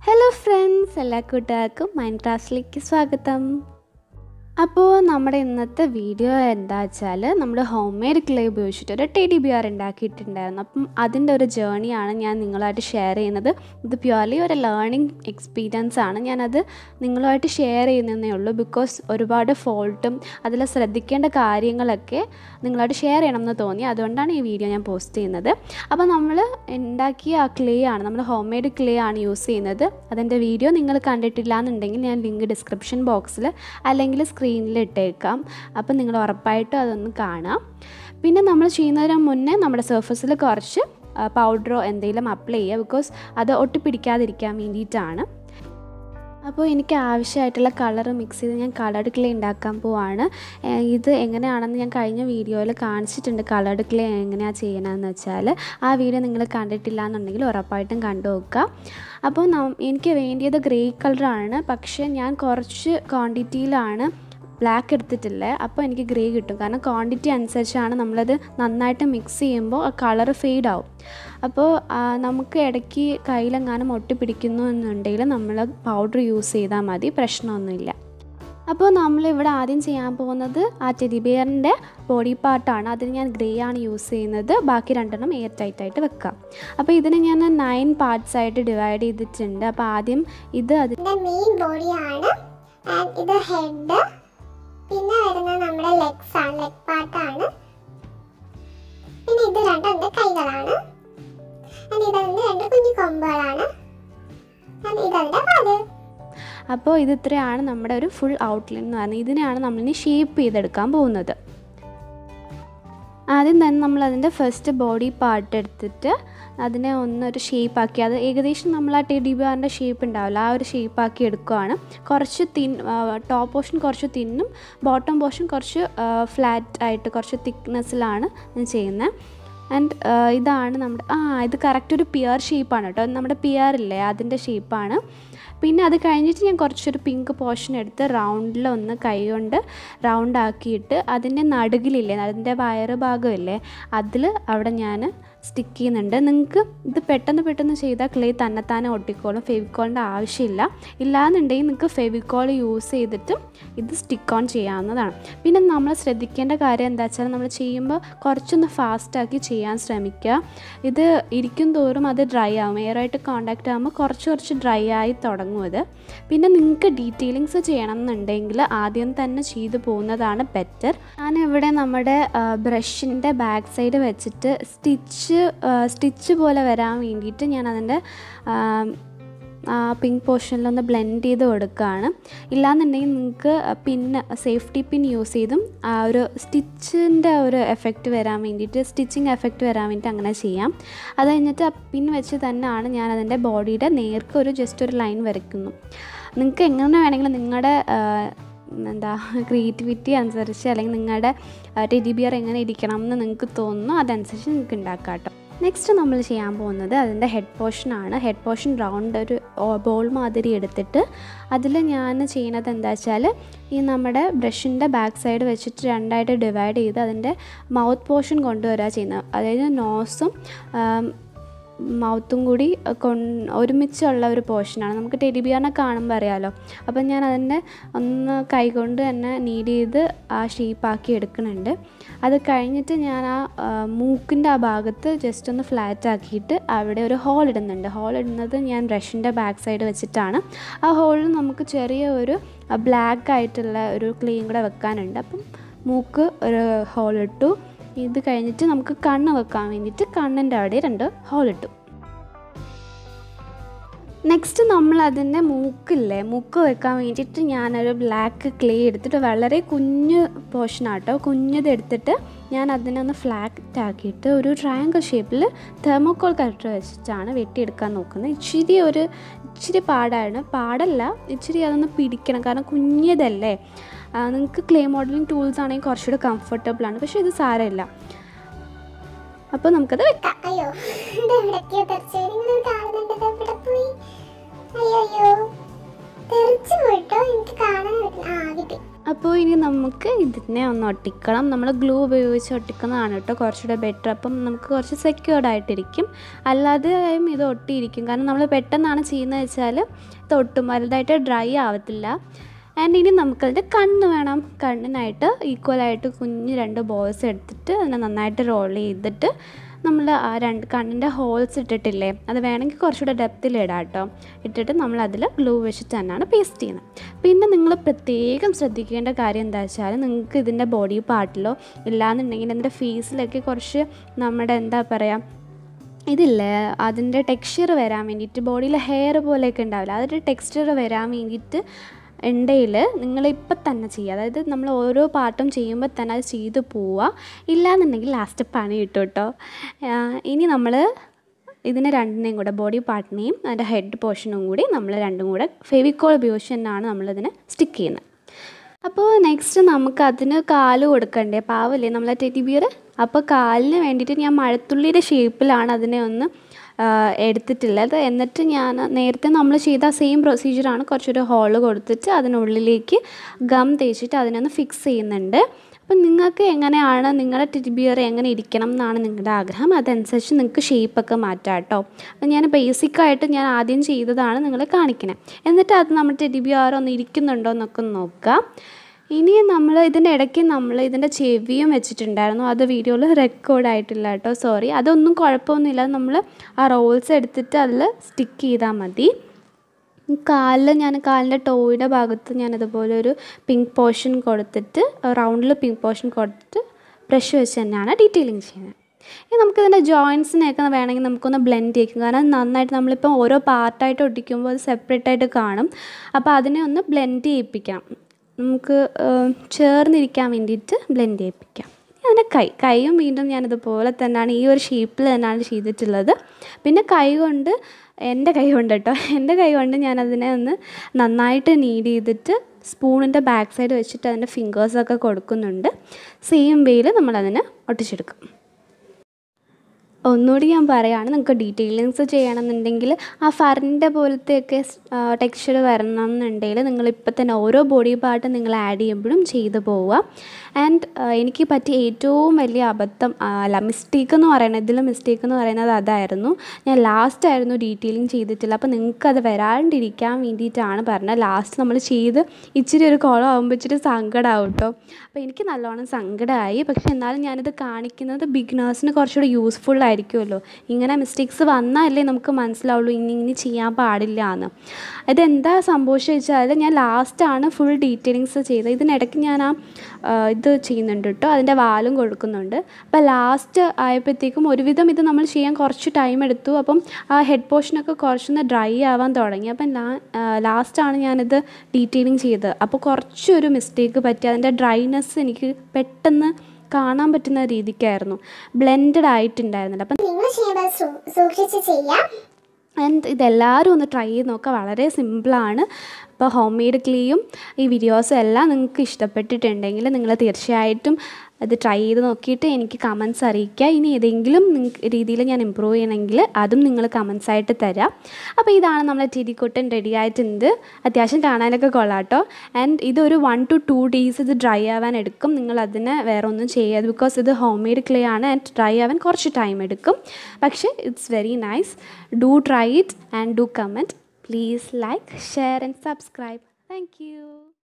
hello friends എല്ലാ കൂട്ടുകാർക്കും mind ക്ലാസ്സിലേക്ക് സ്വാഗതം അപ്പോൾ നമ്മുടെ ഇന്നത്തെ വീഡിയോ എന്താ വെച്ചാൽ നമ്മൾ ഹോം മെയ്ഡ് ക്ലേ ഉപയോഗിച്ചിട്ട് ഒരു ടെഡി ബിയർ ഉണ്ടാക്കിയിട്ടുണ്ടായിരുന്നു അപ്പം അതിൻ്റെ ഒരു ജേണിയാണ് ഞാൻ നിങ്ങളുമായിട്ട് ഷെയർ ചെയ്യുന്നത് ഇത് പ്യുവർലി ഒരു ലേണിംഗ് എക്സ്പീരിയൻസ് ആണ് ഞാനത് നിങ്ങളുമായിട്ട് ഷെയർ ചെയ്യുന്നതേ ഉള്ളൂ ബിക്കോസ് ഒരുപാട് ഫോൾട്ടും അതിൽ ശ്രദ്ധിക്കേണ്ട കാര്യങ്ങളൊക്കെ നിങ്ങളായിട്ട് ഷെയർ ചെയ്യണം എന്ന് തോന്നി അതുകൊണ്ടാണ് ഈ വീഡിയോ ഞാൻ പോസ്റ്റ് ചെയ്യുന്നത് അപ്പോൾ നമ്മൾ ഉണ്ടാക്കിയ ആ ക്ലേ ആണ് നമ്മൾ ഹോം മെയ്ഡ് ക്ലേ ആണ് യൂസ് ചെയ്യുന്നത് അതിൻ്റെ വീഡിയോ നിങ്ങൾ കണ്ടിട്ടില്ല എന്നുണ്ടെങ്കിൽ ഞാൻ ലിങ്ക് ഡിസ്ക്രിപ്ഷൻ ബോക്സിൽ അല്ലെങ്കിൽ സ്ക്രീനിൽ ഇട്ടേക്കാം അപ്പം നിങ്ങൾ ഉറപ്പായിട്ടും അതൊന്ന് കാണാം പിന്നെ നമ്മൾ ചെയ്യുന്നതിന് മുന്നേ നമ്മുടെ സർഫസിൽ കുറച്ച് പൗഡറോ എന്തെങ്കിലും അപ്ലൈ ചെയ്യുക ബിക്കോസ് അത് ഒട്ടിപ്പിടിക്കാതിരിക്കാൻ വേണ്ടിയിട്ടാണ് അപ്പോൾ എനിക്ക് ആവശ്യമായിട്ടുള്ള കളർ മിക്സ് ചെയ്ത് ഞാൻ കളർഡ് ക്ലേ ഉണ്ടാക്കാൻ പോവാണ് ഏഹ് ഇത് എങ്ങനെയാണെന്ന് ഞാൻ കഴിഞ്ഞ വീഡിയോയിൽ കാണിച്ചിട്ടുണ്ട് കളർഡ് ക്ലേ എങ്ങനെയാണ് ചെയ്യണമെന്ന് വെച്ചാൽ ആ വീഡിയോ നിങ്ങൾ കണ്ടിട്ടില്ല എന്നുണ്ടെങ്കിൽ ഉറപ്പായിട്ടും കണ്ടു നോക്കുക അപ്പോൾ നം- എനിക്ക് വേണ്ടിയത് ഗ്രേ കളറാണ് പക്ഷേ ഞാൻ കുറച്ച് ക്വാണ്ടിറ്റിയിലാണ് ബ്ലാക്ക് എടുത്തിട്ടില്ലേ അപ്പോൾ എനിക്ക് ഗ്രേ കിട്ടും കാരണം ക്വാണ്ടിറ്റി അനുസരിച്ചാണ് നമ്മളത് നന്നായിട്ട് മിക്സ് ചെയ്യുമ്പോൾ ആ കളർ ഫെയ്ഡ് ആവും അപ്പോൾ ആ, നമുക്ക് ഇടയ്ക്ക് കയ്യിലെങ്ങാനും ഒട്ടിപ്പിടിക്കുന്നു എന്നുണ്ടെങ്കിൽ നമ്മൾ പൗഡർ യൂസ് ചെയ്താൽ മതി പ്രശ്നമൊന്നുമില്ല അപ്പോൾ നമ്മളിവിടെ ആദ്യം ചെയ്യാൻ പോകുന്നത് ആ ടെഡി ബിയറിൻ്റെ ബോഡി പാർട്ടാണ് അതിന് ഞാൻ ഗ്രേ ആണ് യൂസ് ചെയ്യുന്നത് ബാക്കി രണ്ടെണ്ണം എയർ ടൈറ്റ് ആയിട്ട് വെക്കാം അപ്പോൾ ഇതിനെ ഞാൻ നയൻ പാർട്സ് ആയിട്ട് ഡിവൈഡ് ചെയ്തിട്ടുണ്ട് അപ്പോൾ ആദ്യം ഇത് അത് ഇതിന്റെ മെയിൻ ബോഡിയാണ് ആൻഡ് ഇത് ഹെഡ് പിന്നെ വരുന്നത് നമ്മുടെ ലെഗ്സ് ആണ് ലെഗ് പാർട്ടാണ് പിന്നെ ഇത് രണ്ടും എൻ്റെ കൈകളാണ് ആൻഡ് ഇതെന്റെ രണ്ട് കുഞ്ഞു കൊമ്പുകളാണ് ആൻഡ് ഇതെന്റെ പാല് അപ്പോൾ ഇത് ഇത്രയാണ് നമ്മുടെ ഒരു ഫുൾ ഔട്ട്ലൈൻ എന്ന് പറയുന്നത് ഇതിനെയാണ് നമ്മളിനി ഷേപ്പ് ചെയ്തെടുക്കാൻ പോകുന്നത് ആദ്യം തന്നെ നമ്മൾ അതിൻ്റെ ഫസ്റ്റ് ബോഡി പാർട്ട് എടുത്തിട്ട് അതിനെ ഒന്നൊരു ഷേപ്പാക്കി അത് ഏകദേശം നമ്മൾ ആ ടെഡി ബിയറിൻ്റെ ഷേപ്പ് ഉണ്ടാവില്ല ആ ഒരു ഷേപ്പാക്കി എടുക്കുകയാണ് കുറച്ച് തിൻ ടോപ്പ് പോർഷൻ കുറച്ച് തിന്നും ബോട്ടം പോർഷൻ കുറച്ച് ഫ്ലാറ്റ് ആയിട്ട് കുറച്ച് തിക്നെസ്സിലാണ് ഞാൻ ചെയ്യുന്നത് ആൻഡ് ഇതാണ് നമ്മുടെ ആ ഇത് കറക്റ്റ് ഒരു പിയർ ഷേപ്പാണ് കേട്ടോ നമ്മുടെ പിയർ ഇല്ലേ അതിൻ്റെ ഷേപ്പാണ് പിന്നെ അത് കഴിഞ്ഞിട്ട് ഞാൻ കുറച്ചൊരു പിങ്ക് പോർഷൻ എടുത്ത് റൗണ്ടിൽ ഒന്ന് കൈ കൊണ്ട് റൗണ്ട് ആക്കിയിട്ട് അതിൻ്റെ നടുകിലില്ലേ അതിൻ്റെ വയറ് ഭാഗമില്ലേ അതിൽ അവിടെ ഞാൻ സ്റ്റിക്ക് ചെയ്യുന്നുണ്ട് നിങ്ങൾക്ക് ഇത് പെട്ടെന്ന് പെട്ടെന്ന് ചെയ്താൽ ക്ലേ തന്നെത്താനെ ഒട്ടിക്കോളും ഫെവിക്കോളിൻ്റെ ആവശ്യമില്ല ഇല്ലാന്നുണ്ടെങ്കിൽ നിങ്ങൾക്ക് ഫെവിക്കോൾ യൂസ് ചെയ്തിട്ട് ഇത് സ്റ്റിക്ക് ഓൺ ചെയ്യാവുന്നതാണ് പിന്നെ നമ്മൾ ശ്രദ്ധിക്കേണ്ട കാര്യം എന്താ വെച്ചാൽ നമ്മൾ ചെയ്യുമ്പോൾ കുറച്ചൊന്ന് ഫാസ്റ്റാക്കി ചെയ്യാൻ ശ്രമിക്കുക ഇത് ഇരിക്കും തോറും അത് ഡ്രൈ ആവും എയറായിട്ട് കോണ്ടാക്റ്റ് ആകുമ്പോൾ കുറച്ച് കുറച്ച് ഡ്രൈ ആയി തുടങ്ങും അത് പിന്നെ നിങ്ങൾക്ക് ഡീറ്റെയിലിങ്സ് ചെയ്യണം എന്നുണ്ടെങ്കിൽ ആദ്യം തന്നെ ചെയ്തു പോകുന്നതാണ് ബെറ്റർ ഞാനിവിടെ നമ്മുടെ ബ്രഷിൻ്റെ ബാക്ക് സൈഡ് വെച്ചിട്ട് സ്റ്റിച്ച് സ്റ്റിച്ച് പോലെ വരാൻ വേണ്ടിയിട്ട് ഞാൻ അതിൻ്റെ ആ പിങ്ക് പോർഷനിലൊന്ന് ബ്ലെൻഡ് ചെയ്ത് കൊടുക്കുകയാണ് ഇല്ലാന്നുണ്ടെങ്കിൽ നിങ്ങൾക്ക് പിന്നെ സേഫ്റ്റി പിൻ യൂസ് ചെയ്തും ആ ഒരു സ്റ്റിച്ചിൻ്റെ ഒരു എഫക്റ്റ് വരാൻ വേണ്ടിയിട്ട് സ്റ്റിച്ചിങ് എഫക്റ്റ് വരാൻ വേണ്ടിയിട്ട് അങ്ങനെ ചെയ്യാം അത് കഴിഞ്ഞിട്ട് ആ പിൻ വെച്ച് തന്നെയാണ് ഞാൻ അതിൻ്റെ ബോഡിയുടെ നേർക്ക് ഒരു ജസ്റ്റ് ഒരു ലൈൻ വരയ്ക്കുന്നു നിങ്ങൾക്ക് എങ്ങനെ വേണമെങ്കിലും നിങ്ങളുടെ എന്താ ക്രിയേറ്റിവിറ്റി അനുസരിച്ച് അല്ലെങ്കിൽ നിങ്ങളുടെ ടെഡി ബിയർ എങ്ങനെ ഇരിക്കണം എന്ന് നിങ്ങൾക്ക് തോന്നുന്നു അതനുസരിച്ച് നിങ്ങൾക്ക് ഉണ്ടാക്കാം കേട്ടോ നെക്സ്റ്റ് നമ്മൾ ചെയ്യാൻ പോകുന്നത് അതിൻ്റെ ഹെഡ് പോർഷനാണ് ഹെഡ് പോർഷൻ റൗണ്ട് ഒരു ബോൾ മാതിരി എടുത്തിട്ട് അതിൽ ഞാൻ ചെയ്യുന്നത് എന്താ വെച്ചാൽ ഈ നമ്മുടെ ബ്രഷിൻ്റെ ബാക്ക് സൈഡ് വെച്ചിട്ട് രണ്ടായിട്ട് ഡിവൈഡ് ചെയ്ത് അതിൻ്റെ മൗത്ത് പോർഷൻ കൊണ്ടുവരിക ചെയ്യുന്നത് അതായത് നോസും മൗത്തും കൂടി കൊൺ ഒരുമിച്ചുള്ള ഒരു പോർഷനാണ് നമുക്ക് ടെഡി ബിയറിനെ കാണുമ്പോൾ അറിയാമല്ലോ അപ്പം ഞാൻ അതിൻ്റെ ഒന്ന് കൈകൊണ്ട് തന്നെ നീഡ് ചെയ്ത് ആ ഷേപ്പാക്കി എടുക്കുന്നുണ്ട് അത് കഴിഞ്ഞിട്ട് ഞാൻ ആ ആ, മൂക്കിൻ്റെ ആ ഭാഗത്ത് ജസ്റ്റ് ഒന്ന് ഫ്ലാറ്റ് ആക്കിയിട്ട് അവിടെ ഒരു ഹോൾ ഇടുന്നുണ്ട് ഹോൾ ഇടുന്നത് ഞാൻ ബ്രഷിൻ്റെ ബാക്ക് സൈഡ് വെച്ചിട്ടാണ് ആ ഹോളിൽ നമുക്ക് ചെറിയ ഒരു ബ്ലാക്ക് ആയിട്ടുള്ള ഒരു ക്ലീൻ കൂടെ വെക്കാനുണ്ട് അപ്പം മൂക്ക് ഒരു ഹോൾ ഇട്ടു ഇത് കഴിഞ്ഞിട്ട് നമുക്ക് കണ്ണ് വെക്കാൻ വേണ്ടിയിട്ട് കണ്ണിൻ്റെ അവിടെ രണ്ട് ഹോൾ ഇട്ടു നെക്സ്റ്റ് നമ്മൾ അതിൻ്റെ മൂക്കില്ലേ മൂക്ക് വെക്കാൻ വേണ്ടിയിട്ട് ഞാനൊരു ബ്ലാക്ക് ക്ലേ എടുത്തിട്ട് വളരെ കുഞ്ഞ് പോർഷനാട്ടോ കുഞ്ഞത് എടുത്തിട്ട് ഞാൻ അതിനെ ഒന്ന് ഫ്ലാറ്റ് ആക്കിയിട്ട് ഒരു ട്രയാങ്കിൾ ഷേപ്പിൽ തെർമോക്കോൾ കട്ടർ വെച്ചിട്ടാണ് വെട്ടിയെടുക്കാൻ നോക്കുന്നത് ഇച്ചിരി ഒരു ഇച്ചിരി പാടാണ് പാടല്ല ഇച്ചിരി അതൊന്ന് പിടിക്കണം കാരണം കുഞ്ഞതല്ലേ നിങ്ങൾക്ക് ക്ലേ മോഡലിംഗ് ടൂൾസ് ആണെങ്കിൽ കുറച്ചുകൂടെ കംഫർട്ടബിൾ ആണ് പക്ഷേ ഇത് സാരമില്ല അപ്പോൾ നമുക്കത് വെക്കാം ക- അയ്യോ ഇത് എവിടേക്കോ തെറിച്ചു നിങ്ങൾ കാണുന്നുണ്ട് ഇത് എവിടെ പോയി അയ്യോ അയ്യോ തെറിച്ചു പോയിട്ടോ എനിക്ക് കാണാൻ പറ്റില്ല ആ കിട്ടി അപ്പോൾ ഇനി നമുക്ക് ഇതിനെ ഒന്ന് ഒട്ടിക്കണം നമ്മൾ ഗ്ലൂ ഉപയോഗിച്ച് ഒട്ടിക്കുന്നതാണ് കേട്ടോ കുറച്ചുകൂടെ ബെറ്റർ അപ്പം നമുക്ക് കുറച്ച് സെക്യൂർഡ് ആയിട്ടിരിക്കും അല്ലാതെയും ഇത് ഒട്ടിയിരിക്കും കാരണം നമ്മൾ പെട്ടെന്നാണ് ചെയ്യുന്നത് വെച്ചാൽ ഇത് ഒട്ടും വലുതായിട്ട് ഡ്രൈ ആവത്തില്ല ആൻഡ് ഇനി നമുക്കതിൻ്റെ കണ്ണ് വേണം കണ്ണിനായിട്ട് ഈക്വലായിട്ട് കുഞ്ഞ് രണ്ട് ബോൾസ് എടുത്തിട്ട് അതിനെ നന്നായിട്ട് റോൾ ചെയ്തിട്ട് നമ്മൾ ആ രണ്ട് കണ്ണിൻ്റെ ഹോൾസ് ഇട്ടിട്ടില്ലേ അത് വേണമെങ്കിൽ കുറച്ചുകൂടെ ഡെപ്തിൽ ഇടാം കേട്ടോ ഇട്ടിട്ട് നമ്മൾ അതിൽ ഗ്ലൂ വെച്ചിട്ട് തന്നെയാണ് പേസ്റ്റ് ചെയ്യുന്നത് പിന്നെ നിങ്ങൾ പ്രത്യേകം ശ്രദ്ധിക്കേണ്ട കാര്യം എന്താ വെച്ചാൽ നിങ്ങൾക്ക് ഇതിൻ്റെ ബോഡി പാർട്ടിലോ ഇല്ലാന്നുണ്ടെങ്കിൽ അതിൻ്റെ ഫേസിലൊക്കെ കുറച്ച് നമ്മുടെ എന്താ പറയുക ഇതില്ലേ അതിൻ്റെ ടെക്സ്ചർ വരാൻ വേണ്ടിയിട്ട് ബോഡിയിൽ ഹെയർ പോലെയൊക്കെ ഉണ്ടാവില്ല അതിൻ്റെ ടെക്സ്ചർ വരാൻ വേണ്ടിയിട്ട് ഉണ്ടെങ്കിൽ നിങ്ങളിപ്പം തന്നെ ചെയ്യുക അതായത് നമ്മൾ ഓരോ പാർട്ടും ചെയ്യുമ്പോൾ തന്നെ അത് ചെയ്ത് പോവുക ഇല്ലാന്നുണ്ടെങ്കിൽ ലാസ്റ്റ് പണി കിട്ടും കേട്ടോ ഇനി നമ്മൾ ഇതിനെ രണ്ടിനെയും കൂടെ ബോഡി പാർട്ടിനെയും അതിൻ്റെ ഹെഡ് പോർഷനും കൂടി നമ്മൾ രണ്ടും കൂടെ ഫെവിക്കോൾ ഉപയോഗിച്ച് തന്നെയാണ് നമ്മളിതിനെ സ്റ്റിക്ക് ചെയ്യുന്നത് അപ്പോൾ നെക്സ്റ്റ് നമുക്ക് അതിന് കാല് കൊടുക്കണ്ടേ പാവല്ലേ നമ്മളെ ടെറ്റി ബിയർ അപ്പോൾ കാലിന് വേണ്ടിയിട്ട് ഞാൻ മഴത്തുള്ളിയുടെ ഷേപ്പിലാണ് അതിനെ ഒന്ന് ആ, എടുത്തിട്ടുള്ളത് എന്നിട്ട് ഞാൻ നേരത്തെ നമ്മൾ ചെയ്ത സെയിം പ്രൊസീജിയറാണ് കുറച്ചൊരു ഹോള് കൊടുത്തിട്ട് അതിനുള്ളിലേക്ക് ഗം തേച്ചിട്ട് അതിനൊന്ന് ഫിക്സ് ചെയ്യുന്നുണ്ട് അപ്പം നിങ്ങൾക്ക് എങ്ങനെയാണ് നിങ്ങളുടെ ടെഡി ബിയർ എങ്ങനെ ഇരിക്കണം എന്നാണ് നിങ്ങളുടെ ആഗ്രഹം അതനുസരിച്ച് നിങ്ങൾക്ക് ഷേപ്പൊക്കെ മാറ്റാം കേട്ടോ അപ്പം ഞാൻ ബേസിക്കായിട്ട് ഞാൻ ആദ്യം ചെയ്തതാണ് നിങ്ങളെ കാണിക്കണേ എന്നിട്ട് അത് നമ്മുടെ ടെഡി ബിയർ ഒന്ന് ഇരിക്കുന്നുണ്ടോ എന്നൊക്കെ ഒന്ന് നോക്കുക ഇനി നമ്മൾ ഇതിൻ്റെ ഇടയ്ക്ക് നമ്മൾ ഇതിൻ്റെ ചെവിയും വെച്ചിട്ടുണ്ടായിരുന്നു അത് വീഡിയോയിൽ റെക്കോർഡ് ആയിട്ടില്ല കേട്ടോ സോറി അതൊന്നും കുഴപ്പമൊന്നുമില്ല നമ്മൾ ആ റോൾസ് എടുത്തിട്ട് അതിൽ സ്റ്റിക്ക് ചെയ്താൽ മതി കാലിൽ ഞാൻ കാലിൻ്റെ ടോയുടെ ഭാഗത്ത് ഞാൻ ഇതുപോലെ ഒരു പിങ്ക് പോർഷൻ കൊടുത്തിട്ട് റൗണ്ടിൽ പിങ്ക് പോർഷൻ കൊടുത്തിട്ട് ബ്രഷ് വെച്ച് തന്നെയാണ് ഡീറ്റെയിലിങ് ചെയ്യുന്നത് ഇനി നമുക്കിതിൻ്റെ ജോയിൻസിനെയൊക്കെ വേണമെങ്കിൽ നമുക്കൊന്ന് ബ്ലെൻഡ് ചെയ്യിക്കും കാരണം നന്നായിട്ട് നമ്മളിപ്പോൾ ഓരോ പാർട്ടായിട്ട് ഒട്ടിക്കുമ്പോൾ അത് സെപ്പറേറ്റ് ആയിട്ട് കാണും അപ്പോൾ അതിനെ ഒന്ന് ബ്ലെൻഡ് ചെയ്യിപ്പിക്കാം നമുക്ക് ഏഹ്, ചേർന്നിരിക്കാൻ വേണ്ടിയിട്ട് ബ്ലെൻഡ് ചെയ്യിപ്പിക്കാം ഇനി അതിൻ്റെ കൈ കൈയും വീണ്ടും ഞാനിതുപോലെ തന്നെയാണ് ഈ ഒരു ഷേപ്പിൽ തന്നെയാണ് ചെയ്തിട്ടുള്ളത് പിന്നെ കൈ കൊണ്ട് എൻ്റെ കൈ കൊണ്ട് കേട്ടോ എൻ്റെ കൈ കൊണ്ട് ഞാനതിനെ ഒന്ന് നന്നായിട്ട് നീഡ് ചെയ്തിട്ട് സ്പൂണിൻ്റെ ബാക്ക് സൈഡ് വെച്ചിട്ട് അതിൻ്റെ ഫിംഗേഴ്സൊക്കെ കൊടുക്കുന്നുണ്ട് സെയിം വേയിൽ നമ്മളതിനെ ഒട്ടിച്ചെടുക്കും ഒന്നുകൂടി ഞാൻ പറയുകയാണ് നിങ്ങൾക്ക് ഡീറ്റെയിലിങ്സ് ചെയ്യണമെന്നുണ്ടെങ്കിൽ ആ ഫറിൻ്റെ പോലത്തെയൊക്കെ ടെക്സ്ചർ വരണം എന്നുണ്ടെങ്കിൽ നിങ്ങളിപ്പോൾ തന്നെ ഓരോ ബോഡി പാർട്ട് നിങ്ങൾ ആഡ് ചെയ്യുമ്പോഴും ചെയ്തു പോവുക ആൻഡ് എനിക്ക് പറ്റിയ ഏറ്റവും വലിയ അബദ്ധം ആ, അല്ല മിസ്റ്റേക്ക് എന്ന് പറയുന്നത് ഇതിൽ മിസ്റ്റേക്ക് എന്ന് പറയുന്നത് അതായിരുന്നു ഞാൻ ലാസ്റ്റ് ആയിരുന്നു ഡീറ്റെയിലിംഗ് ചെയ്തിട്ടില്ല അപ്പോൾ നിങ്ങൾക്ക് അത് വരാണ്ടിരിക്കാൻ വേണ്ടിയിട്ടാണ് പറഞ്ഞത് ലാസ്റ്റ് നമ്മൾ ചെയ്ത് ഇച്ചിരി ഒരു കുളം ആകുമ്പോൾ ഇച്ചിരി സങ്കടമാവും കേട്ടോ അപ്പോൾ എനിക്ക് നല്ലോണം സങ്കടമായി പക്ഷെ എന്നാലും ഞാനിത് കാണിക്കുന്നത് ബിഗിനേഴ്സിന് കുറച്ചുകൂടി യൂസ്ഫുൾ ആയിരിക്കുമല്ലോ ഇങ്ങനെ മിസ്റ്റേക്സ് വന്നാലേ നമുക്ക് മനസ്സിലാവുള്ളൂ ഇനി ഇനി ചെയ്യാൻ പാടില്ല എന്ന് ഇതെന്താ സംഭവിച്ചത് വെച്ചാൽ ഞാൻ ലാസ്റ്റാണ് ഫുൾ ഡീറ്റെയിലിങ്സ് ചെയ്തത് ഇതിനിടയ്ക്ക് ഞാൻ ആ ആ, ഇത് ചെയ്യുന്നുണ്ട് കേട്ടോ അതിൻ്റെ വാലും കൊടുക്കുന്നുണ്ട് അപ്പോൾ ലാസ്റ്റ് ആയപ്പോഴത്തേക്കും ഒരുവിധം ഇത് നമ്മൾ ചെയ്യാൻ കുറച്ച് ടൈം എടുത്തു അപ്പം ആ ഹെഡ് പോർഷനൊക്കെ കുറച്ചൊന്ന് ഡ്രൈ ആവാൻ തുടങ്ങി അപ്പം ലാ ലാസ്റ്റാണ് ഞാനിത് ഡീറ്റെയിലിംഗ് ചെയ്തത് അപ്പോൾ കുറച്ചൊരു മിസ്റ്റേക്ക് പറ്റി അതിൻ്റെ ഡ്രൈനെസ് എനിക്ക് പെട്ടെന്ന് കാണാൻ പറ്റുന്ന രീതിക്കായിരുന്നു ബ്ലെൻഡഡ് ആയിട്ടുണ്ടായിരുന്നില്ല അപ്പം നിങ്ങൾ ചെയ്യുമ്പോൾ സൂ- സൂക്ഷിച്ച് ചെയ്യാം ആൻഡ് ഇതെല്ലാവരും ഒന്ന് ട്രൈ ചെയ്ത് നോക്കുക വളരെ സിമ്പിളാണ് അപ്പോൾ ഹോം മെയ്ഡ് ക്ലീയും ഈ വീഡിയോസും എല്ലാം നിങ്ങൾക്ക് ഇഷ്ടപ്പെട്ടിട്ടുണ്ടെങ്കിൽ നിങ്ങൾ തീർച്ചയായിട്ടും അത് ട്രൈ ചെയ്ത് നോക്കിയിട്ട് എനിക്ക് കമൻസ് അറിയിക്കുക ഇനി ഏതെങ്കിലും നിങ്ങൾക്ക് രീതിയിൽ ഞാൻ ഇമ്പ്രൂവ് ചെയ്യണമെങ്കിൽ അതും നിങ്ങൾ കമൻസ് ആയിട്ട് തരാം അപ്പോൾ ഇതാണ് നമ്മളെ ടിരിക്കുട്ടൻ റെഡി ആയിട്ടുണ്ട് അത്യാവശ്യം കാണാനൊക്കെ കൊള്ളാം കേട്ടോ ആൻഡ് ഇതൊരു വൺ ടു ടു ഡേയ്സ് ഇത് ഡ്രൈ ആവാൻ എടുക്കും നിങ്ങൾ അതിന് വേറെ ഒന്നും ചെയ്യാതെ ബിക്കോസ് ഇത് ഹോം മെയ്ഡ് ക്ലേ ആണ് ആൻഡ് ഡ്രൈ ആവാൻ കുറച്ച് ടൈം എടുക്കും പക്ഷേ it's very nice do try it and do comment please like share and subscribe thank U